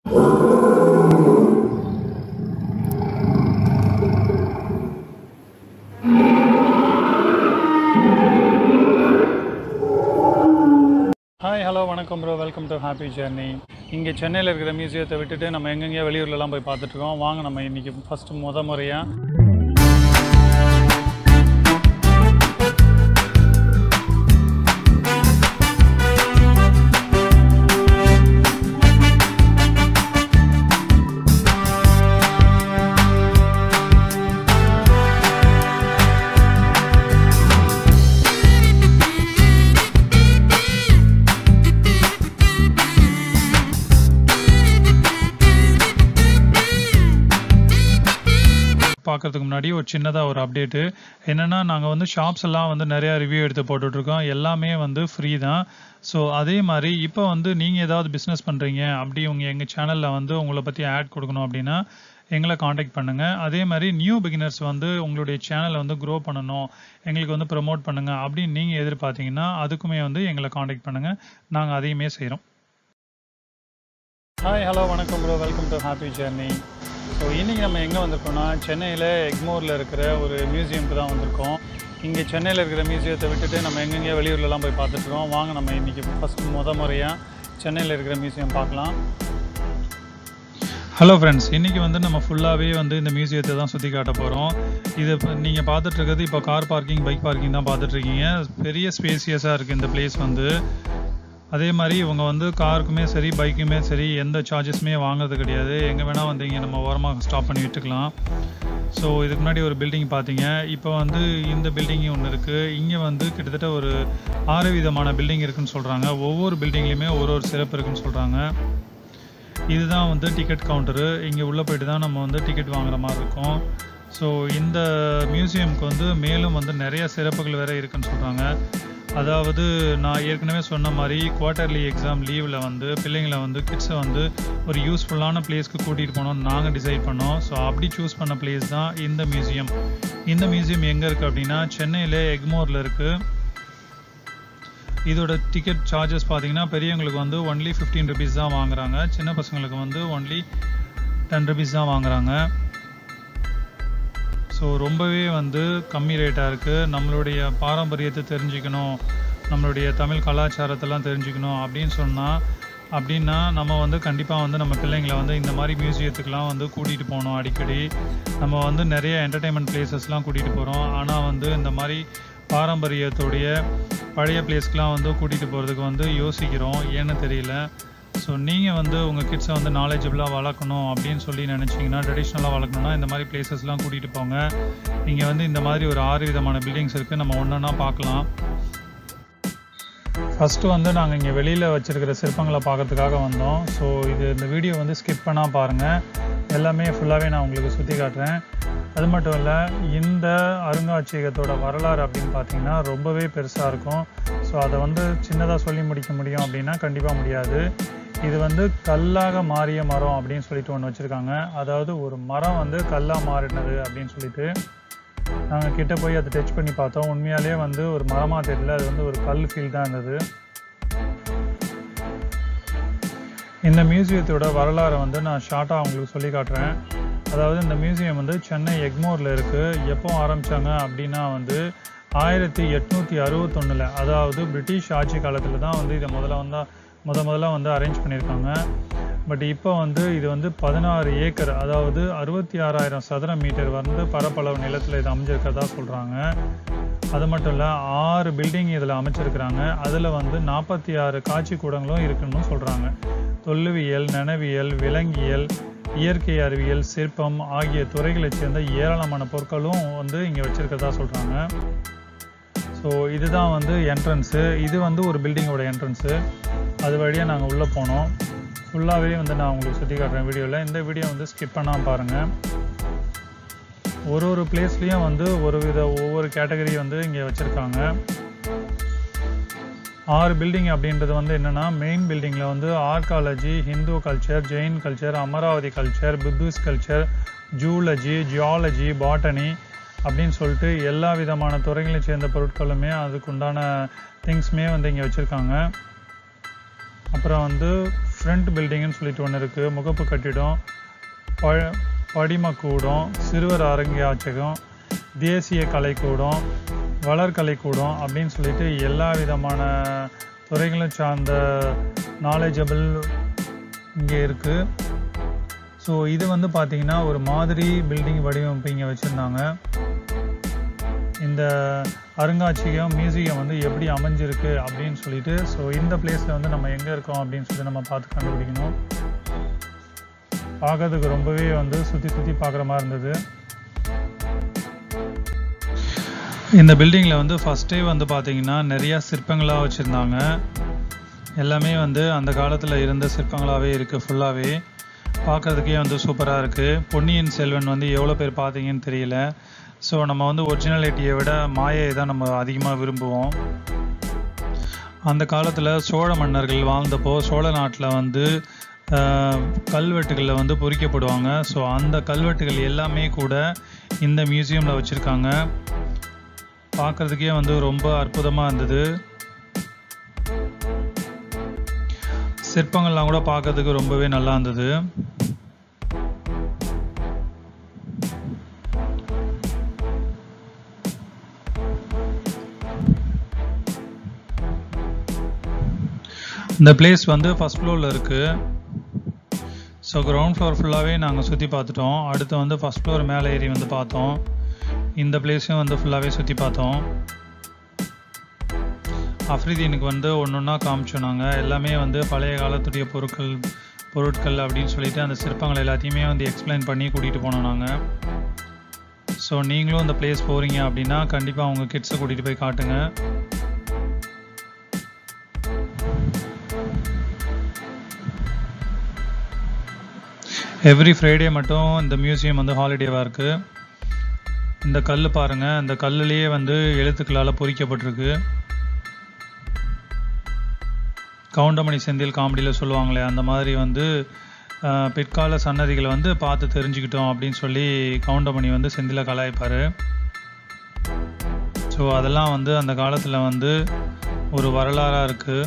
hi hello வணக்கம் bro welcome to happy journey இங்கே சென்னையில் இருக்கிற மியூசியத்தை விட்டுட்டு நம்ம எங்கெங்கேயோ வெளியூர்லலாம் போய் பார்த்துட்ருக்கோம் வாங்க நம்ம இன்றைக்கி ஃபஸ்ட்டு முத முறையாக பார்க்கறதுக்கு முன்னாடி ஒரு சின்னதாக ஒரு அப்டேட்டு என்னென்னா நாங்கள் வந்து ஷாப்ஸ் எல்லாம் வந்து நிறையா ரிவ்யூ எடுத்து போட்டுட்ருக்கோம் எல்லாமே வந்து ஃப்ரீ தான் ஸோ அதே மாதிரி இப்போ வந்து நீங்கள் ஏதாவது பிஸ்னஸ் பண்ணுறீங்க அப்படி உங்கள் எங்கள் சேனலில் வந்து உங்களை பற்றி ஆட் கொடுக்கணும் அப்படின்னா எங்களை காண்டாக்ட் பண்ணுங்கள் அதே மாதிரி நியூ பிகினர்ஸ் வந்து உங்களுடைய சேனலை வந்து க்ரோ பண்ணணும் எங்களுக்கு வந்து ப்ரமோட் பண்ணுங்கள் அப்படின்னு நீங்கள் எதிர்பார்த்தீங்கன்னா அதுக்குமே வந்து எங்களை காண்டாக்ட் பண்ணுங்கள் நாங்கள் அதையுமே செய்கிறோம் ஹாய் ஹலோ வணக்கம் bro welcome to happy journey so இன்றைக்கி நம்ம எங்கே வந்திருக்கோம்னா சென்னையில் எக்மோரில் இருக்கிற ஒரு மியூசியம்க்கு தான் வந்திருக்கோம் இங்கே சென்னையில் இருக்கிற மியூசியத்தை விட்டுட்டு நம்ம எங்கெங்கேயோ வெளியூர்லலாம் போய் பார்த்துட்ருக்கோம் வாங்க நம்ம இன்றைக்கி ஃபஸ்ட்டு முத முறையாக சென்னையில் இருக்கிற மியூசியம் பார்க்கலாம் ஹலோ ஃப்ரெண்ட்ஸ் இன்றைக்கி வந்து நம்ம ஃபுல்லாகவே வந்து இந்த மியூசியத்தை தான் சுற்றி காட்ட போகிறோம் இது இப்போ நீங்கள் பார்த்துட்ருக்கிறது இப்போ கார் பார்க்கிங் பைக் பார்க்கிங் தான் பார்த்துட்ருக்கீங்க பெரிய ஸ்பேசியஸாக இருக்குது இந்த பிளேஸ் வந்து அதே மாதிரி இவங்க வந்து காருக்குமே சரி பைக்குமே சரி எந்த சார்ஜஸுமே வாங்குறது கிடையாது எங்கே வேணால் வந்து இங்கே நம்ம ஓரமாக ஸ்டாப் பண்ணி விட்டுக்கலாம் ஸோ இதுக்கு முன்னாடி ஒரு பில்டிங் பார்த்தீங்க இப்போ வந்து இந்த பில்டிங் ஒன்று இருக்குது இங்கே வந்து கிட்டத்தட்ட ஒரு ஆறு விதமான பில்டிங் இருக்குன்னு சொல்கிறாங்க ஒவ்வொரு பில்டிங்லேயுமே ஒரு ஒரு சிறப்பு இருக்குன்னு சொல்கிறாங்க இதுதான் வந்து டிக்கெட் கவுண்டரு இங்கே உள்ளே போயிட்டு தான் நம்ம வந்து டிக்கெட் வாங்குற மாதிரி இருக்கும் ஸோ இந்த மியூசியம்க்கு வந்து மேலும் வந்து நிறைய சிறப்புகள் வேறு இருக்குன்னு சொல்கிறாங்க அதாவது நான் ஏற்கனவே சொன்ன மாதிரி குவார்ட்டர்லி எக்ஸாம் லீவில் வந்து பிள்ளைங்களை வந்து கிட்ஸை வந்து ஒரு யூஸ்ஃபுல்லான பிளேஸ்க்கு கூட்டிகிட்டு போகணும்னு நாங்கள் டிசைட் பண்ணோம் ஸோ அப்படி சூஸ் பண்ண பிளேஸ் தான் இந்த மியூசியம் இந்த மியூசியம் எங்கே இருக்குது அப்படின்னா சென்னையில் எக்மோரில் இருக்குது இதோட டிக்கெட் சார்ஜஸ் பார்த்தீங்கன்னா பெரியவங்களுக்கு வந்து ஒன்லி ஃபிஃப்டீன் ருபீஸ் தான் வாங்குறாங்க சின்ன பசங்களுக்கு வந்து ஒன்லி டென் ருபீஸ் தான் வாங்குறாங்க ஸோ ரொம்பவே வந்து கம்மி ரேட்டாக இருக்குது நம்மளுடைய பாரம்பரியத்தை தெரிஞ்சுக்கணும் நம்மளுடைய தமிழ் கலாச்சாரத்தெல்லாம் தெரிஞ்சுக்கணும் அப்படின்னு சொன்னால் அப்படின்னா நம்ம வந்து கண்டிப்பாக வந்து நம்ம பிள்ளைங்களை வந்து இந்த மாதிரி மியூசியத்துக்கெலாம் வந்து கூட்டிகிட்டு போகணும் அடிக்கடி நம்ம வந்து நிறைய என்டர்டெயின்மெண்ட் பிளேசஸ்லாம் கூட்டிகிட்டு போகிறோம் ஆனால் வந்து இந்த மாதிரி பாரம்பரியத்துடைய பழைய பிளேஸ்க்கெலாம் வந்து கூட்டிகிட்டு போகிறதுக்கு வந்து யோசிக்கிறோம் ஏன்னு தெரியல ஸோ நீங்கள் வந்து உங்கள் கிட்ஸை வந்து நாலேஜபிளாக வளர்க்கணும் அப்படின்னு சொல்லி நினச்சிங்கன்னா ட்ரெடிஷ்னலாக வளர்க்கணும்னா இந்த மாதிரி பிளேசஸ்லாம் கூட்டிகிட்டு போங்க இங்கே வந்து இந்த மாதிரி ஒரு ஆறு விதமான பில்டிங்ஸ் இருக்குது நம்ம ஒன்றா பார்க்கலாம் ஃபஸ்ட்டு வந்து நாங்கள் இங்கே வெளியில் வச்சுருக்கிற சிற்பங்களை பார்க்கறதுக்காக வந்தோம் ஸோ இது இந்த வீடியோ வந்து ஸ்கிப் பண்ணால் பாருங்கள் எல்லாமே ஃபுல்லாகவே நான் உங்களுக்கு சுற்றி காட்டுறேன் அது மட்டும் இல்லை இந்த அருங்காட்சியகத்தோட வரலாறு அப்படின்னு பார்த்தீங்கன்னா ரொம்பவே பெருசாக இருக்கும் ஸோ அதை வந்து சின்னதாக சொல்லி முடிக்க முடியும் அப்படின்னா கண்டிப்பாக முடியாது இது வந்து கல்லாக மாறிய மரம் அப்படின்னு சொல்லிட்டு ஒன்று வச்சுருக்காங்க அதாவது ஒரு மரம் வந்து கல்லாக மாறினது அப்படின்னு சொல்லிட்டு நாங்கள் கிட்ட போய் அதை டச் பண்ணி பார்த்தோம் உண்மையாலே வந்து ஒரு மரமாக தெரியல அது வந்து ஒரு கல் ஃபீல் தான் இருந்தது இந்த மியூசியத்தோட வரலாறை வந்து நான் ஷார்ட்டாக உங்களுக்கு சொல்லி காட்டுறேன் அதாவது இந்த மியூசியம் வந்து சென்னை எக்மோரில் இருக்குது எப்போ ஆரம்பித்தாங்க அப்படின்னா வந்து ஆயிரத்தி எட்நூற்றி அறுபத்தொன்னில் அதாவது பிரிட்டிஷ் ஆட்சி காலத்தில் தான் வந்து இதை முதல்ல வந்து முத முதல்ல வந்து அரேஞ்ச் பண்ணியிருக்காங்க பட் இப்போ வந்து இது வந்து பதினாறு ஏக்கர் அதாவது அறுபத்தி ஆறாயிரம் சதுர மீட்டர் வந்து பரப்பளவு நிலத்தில் இது அமைஞ்சிருக்கிறதா சொல்கிறாங்க அது மட்டும் இல்லை ஆறு பில்டிங் இதில் அமைச்சிருக்கிறாங்க அதில் வந்து நாற்பத்தி ஆறு காட்சி கூடங்களும் இருக்குன்னு சொல்கிறாங்க தொல்லுவியல் நனவியல் விலங்கியல் இயற்கை அறிவியல் சிற்பம் ஆகிய துறைகளைச் சேர்ந்த ஏராளமான பொருட்களும் வந்து இங்கே வச்சுருக்கிறதா சொல்கிறாங்க ஸோ இதுதான் வந்து என்ட்ரன்ஸு இது வந்து ஒரு பில்டிங்கோட என்ட்ரன்ஸு அது வழியாக நாங்கள் உள்ளே போனோம் ஃபுல்லாகவே வந்து நான் உங்களுக்கு சுற்றி காட்டுறேன் வீடியோவில் இந்த வீடியோ வந்து ஸ்கிப் பண்ணாமல் பாருங்கள் ஒரு ஒரு பிளேஸ்லேயும் வந்து ஒரு வித ஒவ்வொரு கேட்டகரி வந்து இங்கே வச்சுருக்காங்க ஆறு பில்டிங் அப்படின்றது வந்து என்னென்னா மெயின் பில்டிங்கில் வந்து archaeology Hindu culture Jain culture Amaravati culture Buddhist culture zoology geology botany அப்படின்னு சொல்லிட்டு எல்லா விதமான துறைகளையும் சேர்ந்த பொருட்களுமே அதுக்கு உண்டான திங்ஸுமே வந்து இங்கே வச்சுருக்காங்க அப்புறம் வந்து ஃப்ரண்ட் பில்டிங்னு சொல்லிட்டு ஒன்று இருக்குது முகப்பு கட்டிடம் ப படிமக்கூடம் சிறுவர் அரங்கியாச்சகம் தேசிய கலைக்கூடம் வளர்கலைக்கூடம் அப்படின்னு சொல்லிட்டு எல்லா விதமான துறைகளும் சார்ந்த நாலேஜபிள் இங்கே இருக்குது ஸோ இது வந்து பார்த்தீங்கன்னா ஒரு மாதிரி பில்டிங் வடிவமைப்பு இங்கே வச்சுருந்தாங்க இந்த அருங்காட்சியகம் மியூசியம் வந்து எப்படி அமைஞ்சிருக்கு அப்படின்னு சொல்லிட்டு ஸோ இந்த பிளேஸில் வந்து நம்ம எங்கே இருக்கோம் அப்படின்னு சொல்லிட்டு நம்ம பார்த்து கண்டுபிடிக்கணும் பார்க்கறதுக்கு ரொம்பவே வந்து சுற்றி சுற்றி பார்க்குற மாதிரி இருந்தது இந்த பில்டிங்கில் வந்து ஃபஸ்ட்டே வந்து பார்த்தீங்கன்னா நிறையா சிற்பங்களாக வச்சுருந்தாங்க எல்லாமே வந்து அந்த காலத்தில் இருந்த சிற்பங்களாகவே இருக்குது ஃபுல்லாகவே பார்க்குறதுக்கே வந்து சூப்பராக இருக்குது பொன்னியின் செல்வன் வந்து எவ்வளோ பேர் பார்த்தீங்கன்னு தெரியல ஸோ நம்ம வந்து ஒரிஜினாலிட்டியை விட மாயையை தான் நம்ம அதிகமாக விரும்புவோம் அந்த காலத்தில் சோழ மன்னர்கள் வாழ்ந்தப்போ சோழ நாட்டில் வந்து கல்வெட்டுகளில் வந்து பொறிக்கப்படுவாங்க ஸோ அந்த கல்வெட்டுகள் எல்லாமே கூட இந்த மியூசியமில் வச்சுருக்காங்க பார்க்குறதுக்கே வந்து ரொம்ப அற்புதமாக இருந்தது சிற்பங்கள்லாம் கூட பார்க்கறதுக்கு ரொம்பவே நல்லா இருந்தது இந்த பிளேஸ் வந்து ஃபஸ்ட் ஃப்ளோரில் இருக்குது ஸோ கிரவுண்ட் ஃப்ளோர் ஃபுல்லாகவே நாங்கள் சுற்றி பார்த்துட்டோம் அடுத்து வந்து ஃபஸ்ட் ஃப்ளோர் மேலே ஏறி வந்து பார்த்தோம் இந்த பிளேஸையும் வந்து ஃபுல்லாகவே சுற்றி பார்த்தோம் அஃப்ரிதீனுக்கு வந்து ஒன்று ஒன்றா காமிச்சோம் நாங்கள் எல்லாமே வந்து பழைய காலத்துடைய பொருட்கள் பொருட்கள் அப்படின்னு சொல்லிட்டு அந்த சிற்பங்கள் எல்லாத்தையுமே வந்து எக்ஸ்பிளைன் பண்ணி கூட்டிகிட்டு போனோம் நாங்கள் ஸோ நீங்களும் இந்த பிளேஸ் போகிறீங்க அப்படின்னா கண்டிப்பாக உங்கள் கிட்ஸை கூட்டிகிட்டு போய் காட்டுங்க எவ்ரி ஃப்ரைடே மட்டும் இந்த மியூசியம் வந்து ஹாலிடேவாக இருக்குது இந்த கல் பாருங்கள் இந்த கல்லுலேயே வந்து எழுத்துக்களால் பொறிக்கப்பட்டிருக்கு கவுண்டமணி செந்தில் காமெடியில் சொல்லுவாங்களே அந்த மாதிரி வந்து பிற்கால சன்னதிகளை வந்து பார்த்து தெரிஞ்சுக்கிட்டோம் அப்படின்னு சொல்லி கவுண்டமணி வந்து செந்தில கலாய்ப்பார் ஸோ அதெல்லாம் வந்து அந்த காலத்தில் வந்து ஒரு வரலாறாக இருக்குது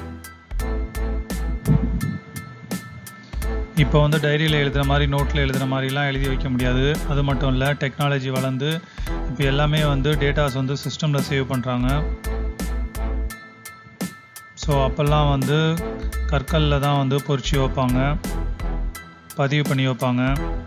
இப்போ வந்து டைரியில் எழுதுகிற மாதிரி நோட்டில் எழுதுகிற மாதிரிலாம் எழுதி வைக்க முடியாது அது மட்டும் இல்லை டெக்னாலஜி வளர்ந்து இப்போ எல்லாமே வந்து டேட்டாஸ் வந்து சிஸ்டமில் சேவ் பண்ணுறாங்க ஸோ அப்போல்லாம் வந்து கற்களில் தான் வந்து பொறிச்சு வைப்பாங்க பதிவு பண்ணி வைப்பாங்க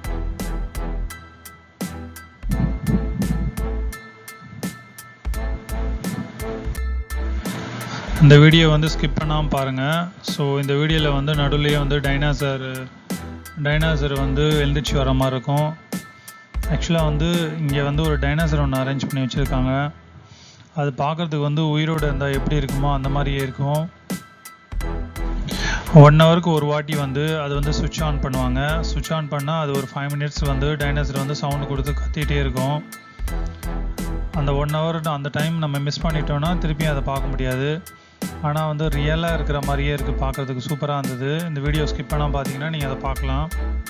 இந்த வீடியோ வந்து ஸ்கிப் பண்ணாமல் பாருங்கள் ஸோ இந்த வீடியோவில் வந்து நடுவுலேயே வந்து டைனாசர் டைனாசர் வந்து எழுந்திரிச்சு வர மாதிரி இருக்கும் ஆக்சுவலாக வந்து இங்கே வந்து ஒரு டைனாசர் ஒன்று அரேஞ்ச் பண்ணி வச்சுருக்காங்க அது பார்க்குறதுக்கு வந்து உயிரோடு இருந்தால் எப்படி இருக்குமோ அந்த மாதிரியே இருக்கும் ஒன் ஹவருக்கு ஒரு வாட்டி வந்து அது வந்து சுவிட்ச் ஆன் பண்ணுவாங்க சுவிட்ச் ஆன் பண்ணால் அது ஒரு ஃபைவ் மினிட்ஸ் வந்து டைனோசர் வந்து சவுண்டு கொடுத்து கத்திகிட்டே இருக்கும் அந்த ஒன் ஹவர் அந்த டைம் நம்ம மிஸ் பண்ணிட்டோம்னா திருப்பியும் அதை பார்க்க முடியாது ஆனால் வந்து ரியலாக இருக்கிற மாதிரியே இருக்குது பார்க்குறதுக்கு சூப்பராக இருந்தது இந்த வீடியோ ஸ்கிப் பண்ணால் பார்த்தீங்கன்னா நீங்கள் அதை பார்க்கலாம்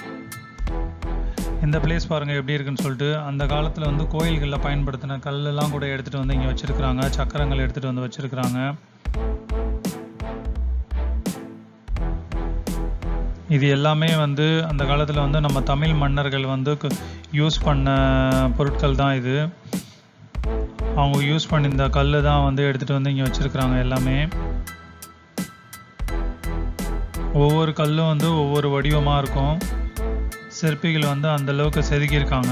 இந்த பிளேஸ் பாருங்கள் எப்படி இருக்குன்னு சொல்லிட்டு அந்த காலத்தில் வந்து கோயில்களில் பயன்படுத்தின கல்லெல்லாம் கூட எடுத்துகிட்டு வந்து இங்கே வச்சுருக்குறாங்க சக்கரங்கள் எடுத்துகிட்டு வந்து வச்சுருக்குறாங்க இது எல்லாமே வந்து அந்த காலத்தில் வந்து நம்ம தமிழ் மன்னர்கள் வந்து யூஸ் பண்ண பொருட்கள் தான் இது அவங்க யூஸ் பண்ணியிருந்த கல் தான் வந்து எடுத்துகிட்டு வந்து இங்கே வச்சுருக்குறாங்க எல்லாமே ஒவ்வொரு கல்லும் வந்து ஒவ்வொரு வடிவமாக இருக்கும் சிற்பிகள் வந்து அந்த அளவுக்கு செதுக்கியிருக்காங்க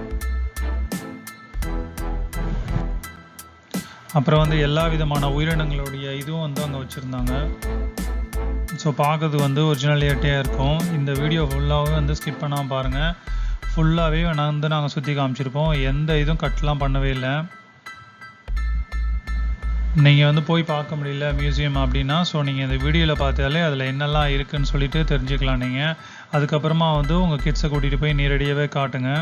அப்புறம் வந்து எல்லா விதமான உயிரினங்களுடைய இதுவும் வந்து அங்கே வச்சுருந்தாங்க ஸோ பார்க்கறது வந்து ஒரிஜினாலிட்டியாக இருக்கும் இந்த வீடியோ ஃபுல்லாகவே வந்து ஸ்கிப் பண்ணாமல் பாருங்கள் ஃபுல்லாகவே நான் வந்து நாங்கள் சுற்றி காமிச்சிருப்போம் எந்த இதுவும் கட்லாம் பண்ணவே இல்லை நீங்கள் வந்து போய் பார்க்க முடியல மியூசியம் அப்படின்னா ஸோ நீங்கள் இந்த வீடியோவில் பார்த்தாலே அதில் என்னெல்லாம் இருக்குதுன்னு சொல்லிட்டு தெரிஞ்சுக்கலாம் நீங்கள் அதுக்கப்புறமா வந்து உங்கள் கிட்ஸை கூட்டிகிட்டு போய் நேரடியாகவே காட்டுங்க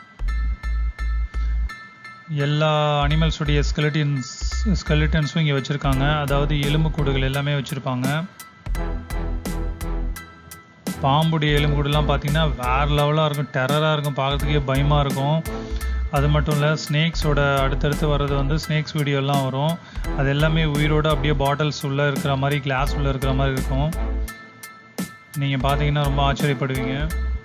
எல்லா அனிமல்ஸுடைய ஸ்கெலட்டின்ஸ் ஸ்கெலட்டன்ஸும் இங்கே வச்சுருக்காங்க அதாவது எலும்புக்கூடுகள் எல்லாமே வச்சுருப்பாங்க பாம்புடைய எலும்புக்கூடுலாம் பார்த்தீங்கன்னா வேறு லெவலாக இருக்கும் டெரராக இருக்கும் பார்க்குறதுக்கே பயமாக இருக்கும் அது மட்டும் இல்லை ஸ்னேக்ஸோட அடுத்தடுத்து வர்றது வந்து ஸ்னேக்ஸ் வீடியோலாம் வரும் அது எல்லாமே உயிரோட அப்படியே பாட்டில்ஸ் உள்ளே இருக்கிற மாதிரி கிளாஸ் உள்ளே இருக்கிற மாதிரி இருக்கும் நீங்கள் பார்த்தீங்கன்னா ரொம்ப ஆச்சரியப்படுவீங்க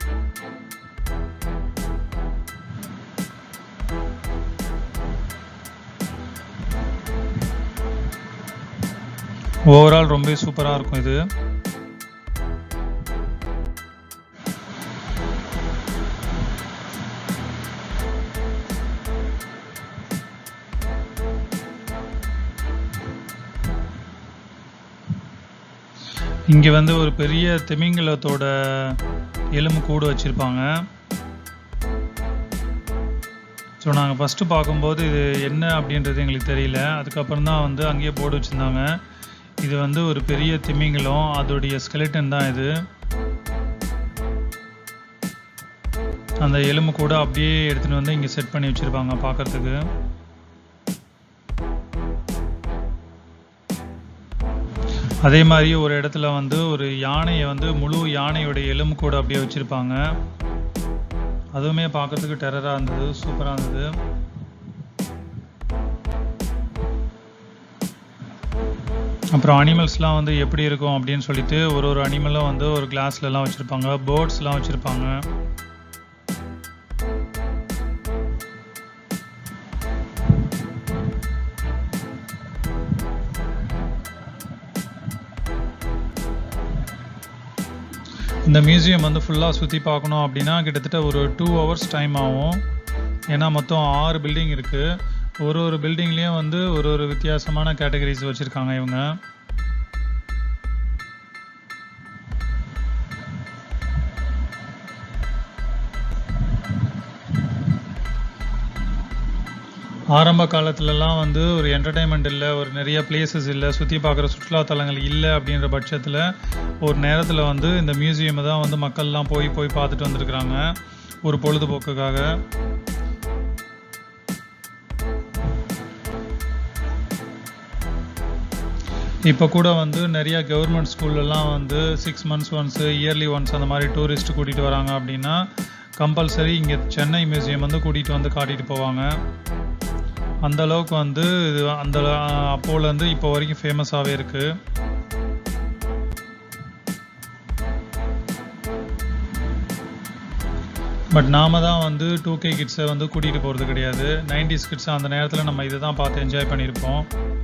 ஓவரால் ரொம்ப சூப்பராக இருக்கும் இது இங்கே வந்து ஒரு பெரிய திமிங்கலத்தோட எலும்பு கூடு வச்சுருப்பாங்க ஸோ நாங்கள் ஃபஸ்ட்டு பார்க்கும்போது இது என்ன அப்படின்றது எங்களுக்கு தெரியல அதுக்கப்புறம் தான் வந்து அங்கேயே போட்டு வச்சுருந்தாங்க இது வந்து ஒரு பெரிய திமிங்கலம் அதோடைய ஸ்கெலிட்டன் தான் இது அந்த எலும்பு கூட அப்படியே எடுத்துகிட்டு வந்து இங்கே செட் பண்ணி வச்சுருப்பாங்க பார்க்குறதுக்கு அதே மாதிரி ஒரு இடத்துல வந்து ஒரு யானையை வந்து முழு யானையோட எலும்பு கூட அப்படியே வச்சுருப்பாங்க அதுவுமே பார்க்கறதுக்கு டெரராக இருந்தது சூப்பராக இருந்தது அப்புறம் அனிமல்ஸ்லாம் வந்து எப்படி இருக்கும் அப்படின்னு சொல்லிட்டு ஒரு ஒரு அனிமலும் வந்து ஒரு கிளாஸ்லலாம் வச்சுருப்பாங்க பேர்ட்ஸ்லாம் வச்சுருப்பாங்க இந்த மியூசியம் வந்து ஃபுல்லாக சுற்றி பார்க்கணும் அப்படின்னா கிட்டத்தட்ட ஒரு டூ ஹவர்ஸ் டைம் ஆகும் ஏன்னா மொத்தம் ஆறு பில்டிங் இருக்குது ஒரு ஒரு பில்டிங்லேயும் வந்து ஒரு ஒரு வித்தியாசமான கேட்டகரிஸ் வச்சுருக்காங்க இவங்க ஆரம்ப காலத்துலலாம் வந்து ஒரு என்டர்டைன்மெண்ட் இல்லை ஒரு நிறைய பிளேசஸ் இல்லை சுற்றி பார்க்குற சுற்றுலாத்தலங்கள் இல்லை அப்படின்ற பட்சத்தில் ஒரு நேரத்தில் வந்து இந்த மியூசியம் தான் வந்து மக்கள்லாம் போய் போய் பார்த்துட்டு வந்திருக்கிறாங்க ஒரு பொழுதுபோக்குக்காக இப்போ கூட வந்து நிறைய கவர்மெண்ட் ஸ்கூல்லலாம் வந்து six months once yearly once அந்த மாதிரி டூரிஸ்ட் கூட்டிகிட்டு வராங்க அப்படின்னா கம்பல்சரி இங்கே சென்னை மியூசியம் வந்து கூட்டிகிட்டு வந்து காட்டிட்டு போவாங்க அந்த அளவுக்கு வந்து இது அந்த அப்போலேருந்து இப்போ வரைக்கும் ஃபேமஸாகவே இருக்குது பட் நாம தான் வந்து டூ கே கிட்ஸை வந்து கூட்டிகிட்டு போகிறது கிடையாது நைன்டிஸ் கிட்ஸ் அந்த நேரத்தில் நம்ம இதை தான் பார்த்து என்ஜாய் பண்ணியிருப்போம்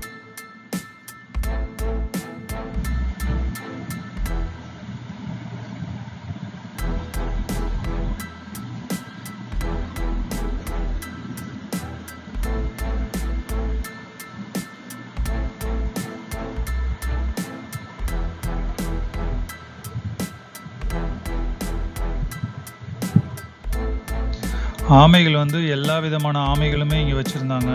ஆமைகள் வந்து எல்லா விதமான ஆமைகளுமே இங்கே வச்சுருந்தாங்க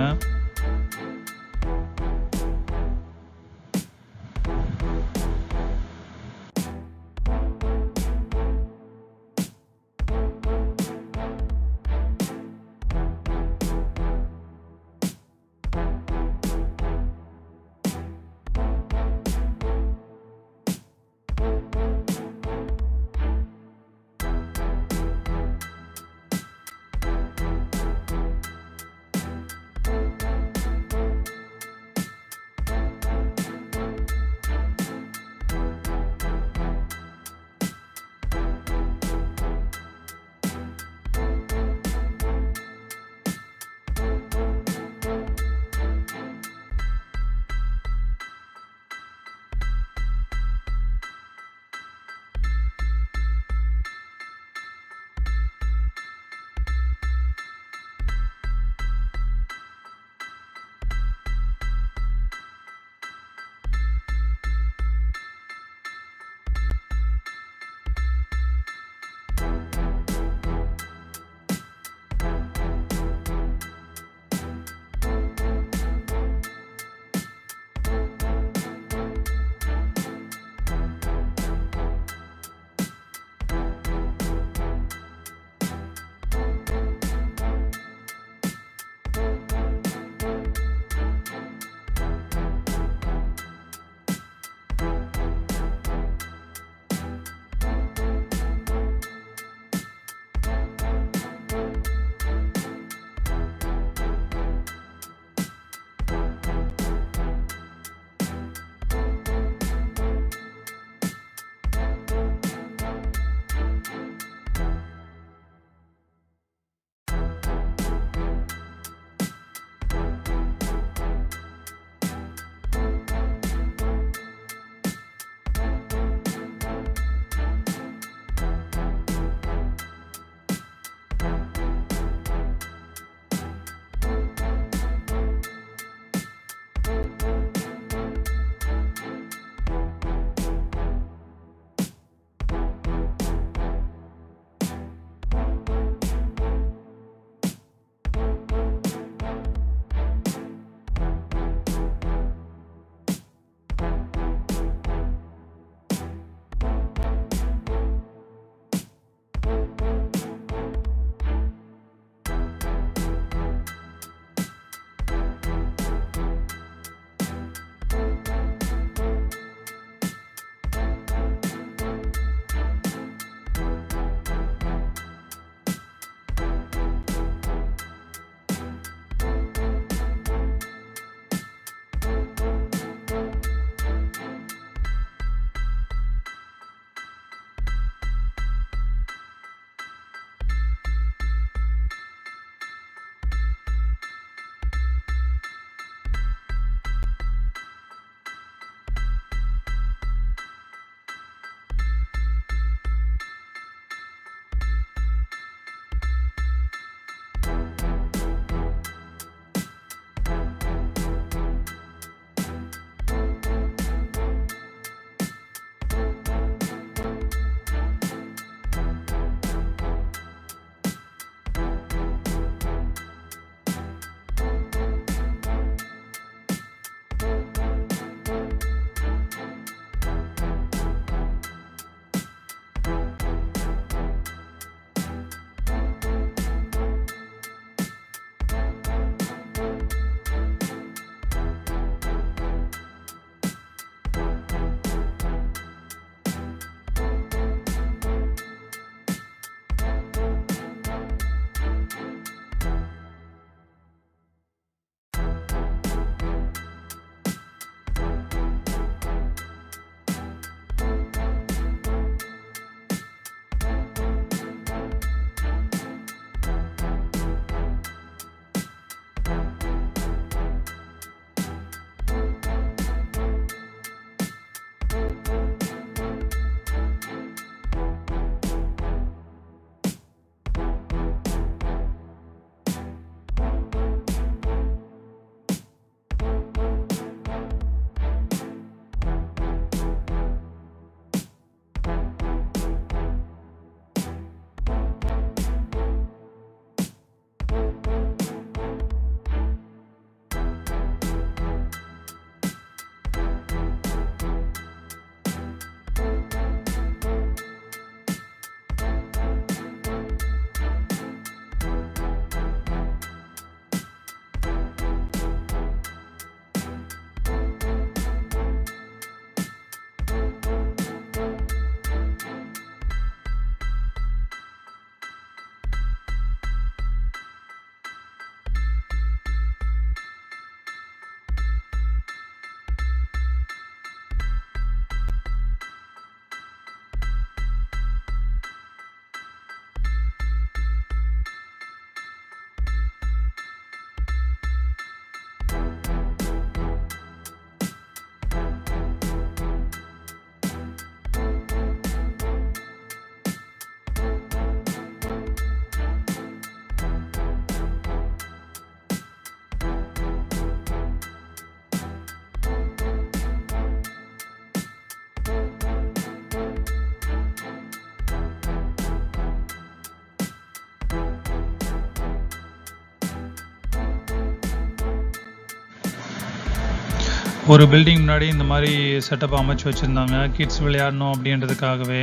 ஒரு பில்டிங் முன்னாடி இந்த மாதிரி செட்டப் அமைச்சு வச்சுருந்தாங்க கிட்ஸ் விளையாடணும் அப்படின்றதுக்காகவே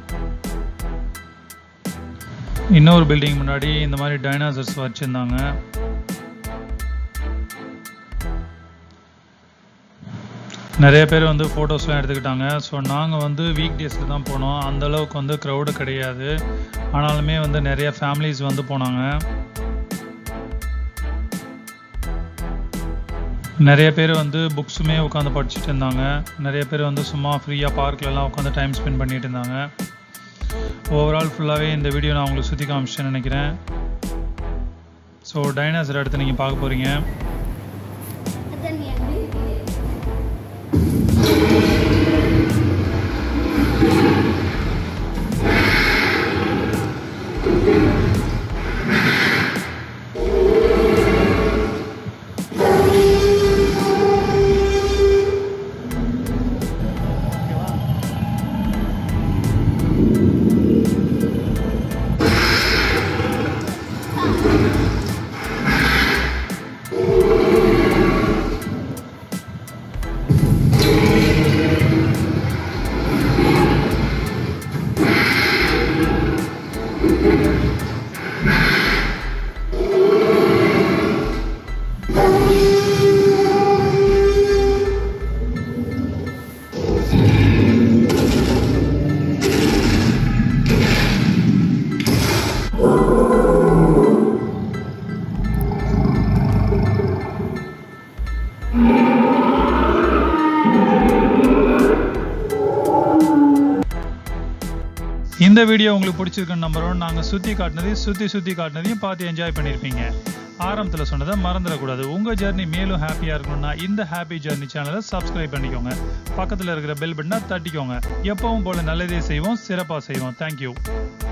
இன்னொரு பில்டிங் முன்னாடி இந்த மாதிரி டைனாசர்ஸ் வச்சுருந்தாங்க நிறைய பேர் வந்து ஃபோட்டோஸ்லாம் எடுத்துக்கிட்டாங்க ஸோ நாங்கள் வந்து வீக் டேஸில் தான் போனோம் அந்த அளவுக்கு வந்து க்ரௌடு கிடையாது ஆனாலுமே வந்து நிறைய ஃபேமிலிஸ் வந்து போனாங்க நிறைய பேர் வந்து புக்ஸுமே உட்காந்து படிச்சுட்டு இருந்தாங்க நிறைய பேர் வந்து சும்மா ஃப்ரீயாக பார்க்லலாம் உட்காந்து டைம் ஸ்பெண்ட் பண்ணிட்டு இருந்தாங்க ஓவரால் ஃபுல்லாகவே இந்த வீடியோ நான் உங்களுக்கு சுற்றி காமிச்சேன்னு நினைக்கிறேன் ஸோ டைனாசர் அடுத்து நீங்கள் பார்க்க போகிறீங்க இந்த வீடியோ உங்களுக்கு பிடிச்சிருக்குன்னு நம்புறோம் நாங்கள் சுற்றி காட்டினதையும் சுற்றி சுற்றி காட்டினதையும் பார்த்து என்ஜாய் பண்ணியிருப்பீங்க ஆரம்பத்தில் சொன்னதை மறந்துடக்கூடாது உங்கள் ஜர்னி மேலும் ஹாப்பியாக இருக்கணும்னா இந்த ஹாப்பி ஜர்னி சேனலை சப்ஸ்கிரைப் பண்ணிக்கோங்க பக்கத்தில் இருக்கிற பெல் பட்டனை தட்டிக்கோங்க எப்பவும் போல நல்லதே செய்வோம் சிறப்பாக செய்வோம் தேங்க்யூ